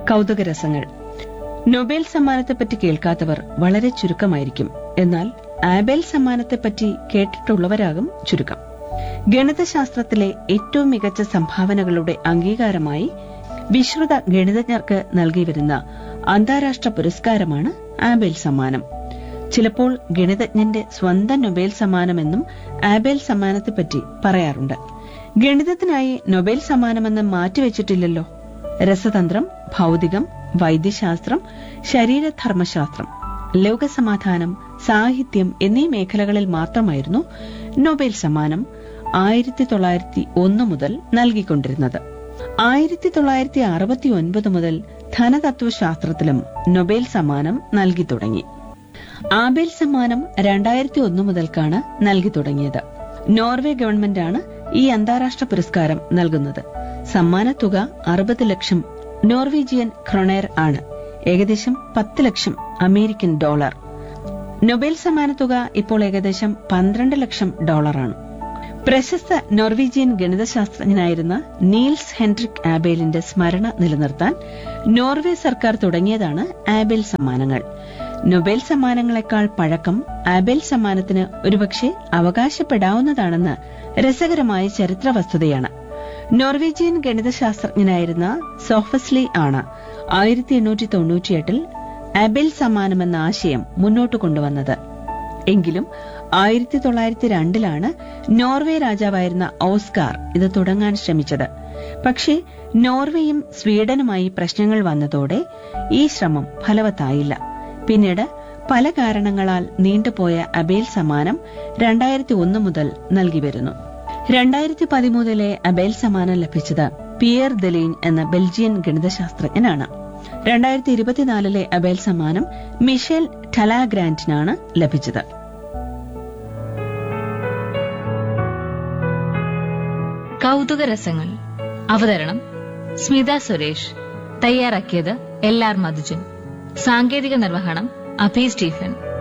കൗതുകരസങ്ങൾ Nobel സമ്മാനത്തെപ്പറ്റി കേൾക്കാത്തവർ വളരെ ചുരുക്കമായിരിക്കും എന്നാൽ ആബേൽ സമ്മാനത്തെപ്പറ്റി കേട്ടിട്ടുള്ളവരാകും ചുരുക്കം ഗണിതശാസ്ത്രത്തിലെ ഏറ്റവും മികച്ച സംഭാവനകളുടെ അംഗീകാരമായി വിശ്രുത ഗണിതജ്ഞർക്ക് നൽകിവരുന്ന അന്താരാഷ്ട്ര പുരസ്കാരമാണ് ആബേൽ സമ്മാനം ചിലപ്പോൾ ഗണിതജ്ഞന്റെ സ്വന്തം നൊബേൽ സമ്മാനമെന്നും ആബേൽ സമ്മാനത്തെപ്പറ്റി പറയാറുണ്ട് ഗണിതത്തിനായി നൊബേൽ സമ്മാനമെന്ന് മാറ്റിവെച്ചിട്ടില്ലല്ലോ രസതന്ത്രം ഭൗതികം വൈദ്യശാസ്ത്രം ശരീരധർമ്മശാസ്ത്രം ലോകസമാധാനം സാഹിത്യം എന്നീ മേഖലകളിൽ മാത്രമായിരുന്നു നൊബേൽ സമ്മാനം ആയിരത്തി തൊള്ളായിരത്തി ഒന്ന് മുതൽ നൽകിക്കൊണ്ടിരുന്നത് ആയിരത്തി തൊള്ളായിരത്തി അറുപത്തി ഒൻപത് മുതൽ ധനതത്വശാസ്ത്രത്തിലും നൊബേൽ സമ്മാനം നൽകി തുടങ്ങി ആബേൽ സമ്മാനം രണ്ടായിരത്തി ഒന്ന് മുതൽക്കാണ് നൽകി തുടങ്ങിയത് നോർവേ ഗവൺമെന്റാണ് ഈ അന്താരാഷ്ട്ര പുരസ്കാരം നൽകുന്നത് സമ്മാനത്തുക അറുപത് ലക്ഷം നോർവീജിയൻ ക്രൊണേർ ആണ് ഏകദേശം പത്ത് ലക്ഷം അമേരിക്കൻ ഡോളർ നൊബേൽ സമ്മാനത്തുക ഇപ്പോൾ ഏകദേശം പന്ത്രണ്ട് ലക്ഷം ഡോളറാണ് പ്രശസ്ത നോർവീജിയൻ ഗണിതശാസ്ത്രജ്ഞനായിരുന്ന നീൽസ് ഹെൻഡ്രിക് ആബേലിന്റെ സ്മരണ നിലനിർത്താൻ നോർവേ സർക്കാർ തുടങ്ങിയതാണ് ആബേൽ സമ്മാനങ്ങൾ നൊബേൽ സമ്മാനങ്ങളെക്കാൾ പഴക്കം ആബേൽ സമ്മാനത്തിന് ഒരുപക്ഷെ അവകാശപ്പെടാവുന്നതാണെന്ന് രസകരമായ ചരിത്ര വസ്തുതയാണ് നോർവീജിയൻ ഗണിതശാസ്ത്രജ്ഞനായിരുന്ന സോഫസ്ലി ആണ് ആയിരത്തി എണ്ണൂറ്റി തൊണ്ണൂറ്റിയെട്ടിൽ ആബേൽ സമ്മാനമെന്ന ആശയം മുന്നോട്ട് കൊണ്ടുവന്നത് എങ്കിലും ആയിരത്തി തൊള്ളായിരത്തി രണ്ടിലാണ് നോർവേ രാജാവായിരുന്ന ഓസ്കാർ ഇത് തുടങ്ങാൻ ശ്രമിച്ചത് പക്ഷേ നോർവേയും സ്വീഡനുമായി പ്രശ്നങ്ങൾ വന്നതോടെ ഈ ശ്രമം ഫലവത്തായില്ല പിന്നീട് പല കാരണങ്ങളാൽ നീണ്ടുപോയ അബേൽ സമ്മാനം രണ്ടായിരത്തി ഒന്ന് മുതൽ നൽകി വരുന്നു രണ്ടായിരത്തി പതിമൂന്നിലെ അബേൽ സമ്മാനം ലഭിച്ചത് പിയർ ദലീൻ എന്ന ബെൽജിയൻ ഗണിതശാസ്ത്രജ്ഞനാണ് രണ്ടായിരത്തി ഇരുപത്തിനാലിലെ അബേൽ സമ്മാനം മിഷേൽ ടലാഗ്രാൻഡിനാണ് ലഭിച്ചത് കൗതുകരസങ്ങൾ അവതരണം സ്മിത സുരേഷ് തയ്യാറാക്കിയത് എൽ ആർ മധുജൻ സാങ്കേതിക നിർവഹണം അഭി സ്റ്റീഫൻ